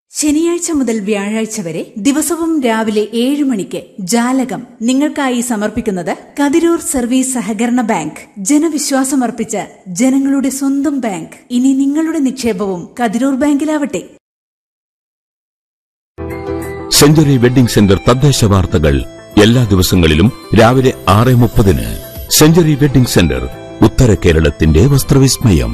ശനിയാഴ്ച മുതൽ വ്യാഴാഴ്ച വരെ ദിവസവും രാവിലെ ഏഴ് മണിക്ക് ജാലകം നിങ്ങൾക്കായി സമർപ്പിക്കുന്നത് കതിരൂർ സർവീസ് സഹകരണ ബാങ്ക് ജനവിശ്വാസമർപ്പിച്ച ജനങ്ങളുടെ സ്വന്തം ബാങ്ക് ഇനി നിങ്ങളുടെ നിക്ഷേപവും കതിരൂർ ബാങ്കിലാവട്ടെ സെഞ്ചുറി വെഡിംഗ് സെന്റർ തദ്ദേശ വാർത്തകൾ എല്ലാ ദിവസങ്ങളിലും രാവിലെ ആറ് മുപ്പതിന് സെഞ്ചുറി വെഡിംഗ് സെന്റർ ഉത്തര കേരളത്തിന്റെ വസ്ത്രവിസ്മയം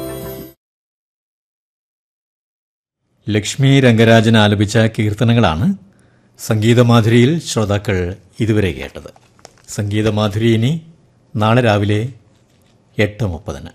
ലക്ഷ്മി രംഗരാജൻ ആലപിച്ച കീർത്തനങ്ങളാണ് സംഗീതമാധുരിയിൽ ശ്രോതാക്കൾ ഇതുവരെ കേട്ടത് സംഗീതമാധുരി ഇനി നാളെ രാവിലെ എട്ട് മുപ്പതിന്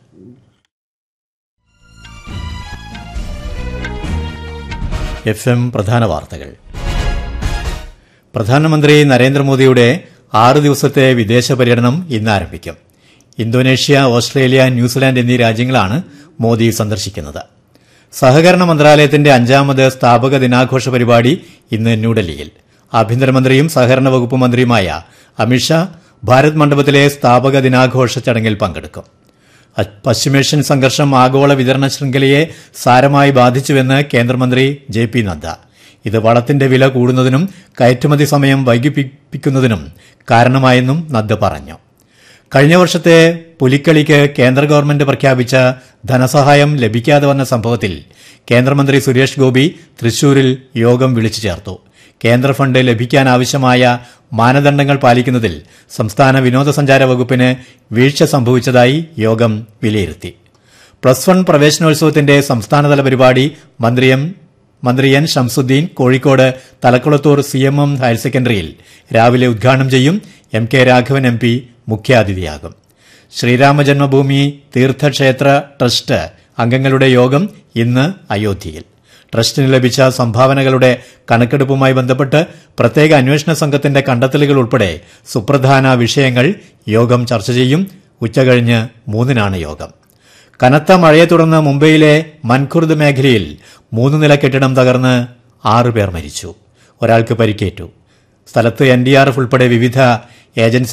എഫ് എം പ്രധാന വാർത്തകൾ പ്രധാനമന്ത്രി നരേന്ദ്രമോദിയുടെ ആറ് ദിവസത്തെ വിദേശ പര്യടനം ഇന്ന് ആരംഭിക്കും ഇന്തോനേഷ്യ ഓസ്ട്രേലിയ ന്യൂസിലാൻഡ് എന്നീ രാജ്യങ്ങളാണ് മോദി സന്ദർശിക്കുന്നത് സഹകരണ മന്ത്രാലയത്തിന്റെ അഞ്ചാമത് സ്ഥാപക ദിനാഘോഷ പരിപാടി ഇന്ന് ന്യൂഡൽഹിയിൽ ആഭ്യന്തരമന്ത്രിയും സഹകരണ വകുപ്പ് മന്ത്രിയുമായ അമിത്ഷാ ഭാരത് മണ്ഡപത്തിലെ സ്ഥാപക ദിനാഘോഷ ചടങ്ങിൽ പങ്കെടുക്കും അ- പശ്ചിമേഷ്യൻ സംഘർഷം ആഗോള വിതരണ ശൃംഖലയെ സാരമായി ബാധിച്ചുവെന്ന് കേന്ദ്രമന്ത്രി ജെ പി നദ്ദ ഇത് വളത്തിന്റെ വില കൂടുന്നതിനും കയറ്റുമതി സമയം വൈകിപ്പിക്കുന്നതിനും കാരണമായെന്നും നദ്ദ പറഞ്ഞു കഴിഞ്ഞ വർഷത്തെ പുലിക്കളിക്ക് കേന്ദ്ര ഗവൺമെന്റ് പ്രഖ്യാപിച്ച ധനസഹായം ലഭിക്കാതെ വന്ന സംഭവത്തിൽ കേന്ദ്രമന്ത്രി സുരേഷ് ഗോപി തൃശൂരിൽ യോഗം വിളിച്ചു ചേർത്തു കേന്ദ്ര ഫണ്ട് ലഭിക്കാനാവശ്യമായ മാനദണ്ഡങ്ങൾ പാലിക്കുന്നതിൽ സംസ്ഥാന വിനോദസഞ്ചാര വകുപ്പിന് വീഴ്ച സംഭവിച്ചതായി യോഗം വിലയിരുത്തി പ്ലസ് വൺ പ്രവേശനോത്സവത്തിന്റെ സംസ്ഥാനതല പരിപാടി മന്ത്രി എം മന്ത്രി N Shamsuddin Kozhikode Thalakkulathur C M M higher സെക്കൻഡറിയിൽ രാവിലെ ഉദ്ഘാടനം ചെയ്യും M K Raghavan M P മുഖ്യാതിഥിയാകും ശ്രീരാമജന്മഭൂമി തീർത്ഥക്ഷേത്ര ട്രസ്റ്റ് അംഗങ്ങളുടെ യോഗം ഇന്ന് അയോധ്യയിൽ ട്രസ്റ്റിന് ലഭിച്ച സംഭാവനകളുടെ കണക്കെടുപ്പുമായി ബന്ധപ്പെട്ട് പ്രത്യേക അന്വേഷണ സംഘത്തിന്റെ കണ്ടെത്തലുകൾ ഉൾപ്പെടെ സുപ്രധാന വിഷയങ്ങൾ യോഗം ചർച്ച ചെയ്യും ഉച്ചകഴിഞ്ഞ് മൂന്നിനാണ് യോഗം കനത്ത മഴയെ തുടർന്ന് മുംബൈയിലെ മൻഖുർദ് മേഖലയിൽ മൂന്ന് നില കെട്ടിടം തകർന്ന് ആറ് പേർ മരിച്ചു ഒരാൾക്ക് പരിക്കേറ്റു സ്ഥലത്ത് എൻ ഡി ആർ എഫ് ഉൾപ്പെടെ വിവിധ ഏജൻസി